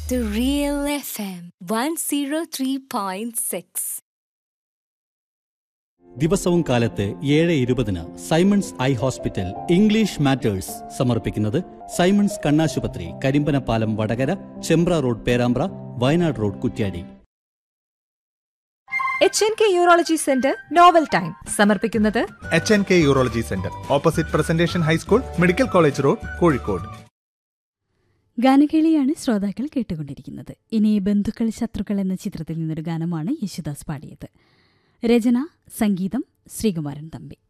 The Real FM 103.6. ദിവസവും കാലത്ത് ഏഴ് ഇരുപതിന് Simons eye hospital English matters സമർപ്പിക്കുന്നത് സൈമൺസ് കണ്ണാശുപത്രി Karimbanapalam Vadakara Chembra road Perambra Wayanad road Kuttiadi H N K urology centre novel time സമർപ്പിക്കുന്നത് H N K urology centre opposite presentation high school medical college road Kozhikode ഗാനകേളിയാണ് ശ്രോതാക്കൾ കേട്ടുകൊണ്ടിരിക്കുന്നത് ഇനി ബന്ധുക്കൾ ശത്രുക്കൾ എന്ന ചിത്രത്തിൽ നിന്നൊരു ഗാനമാണ് യേശുദാസ് പാടിയത് രചന സംഗീതം ശ്രീകുമാരൻ തമ്പി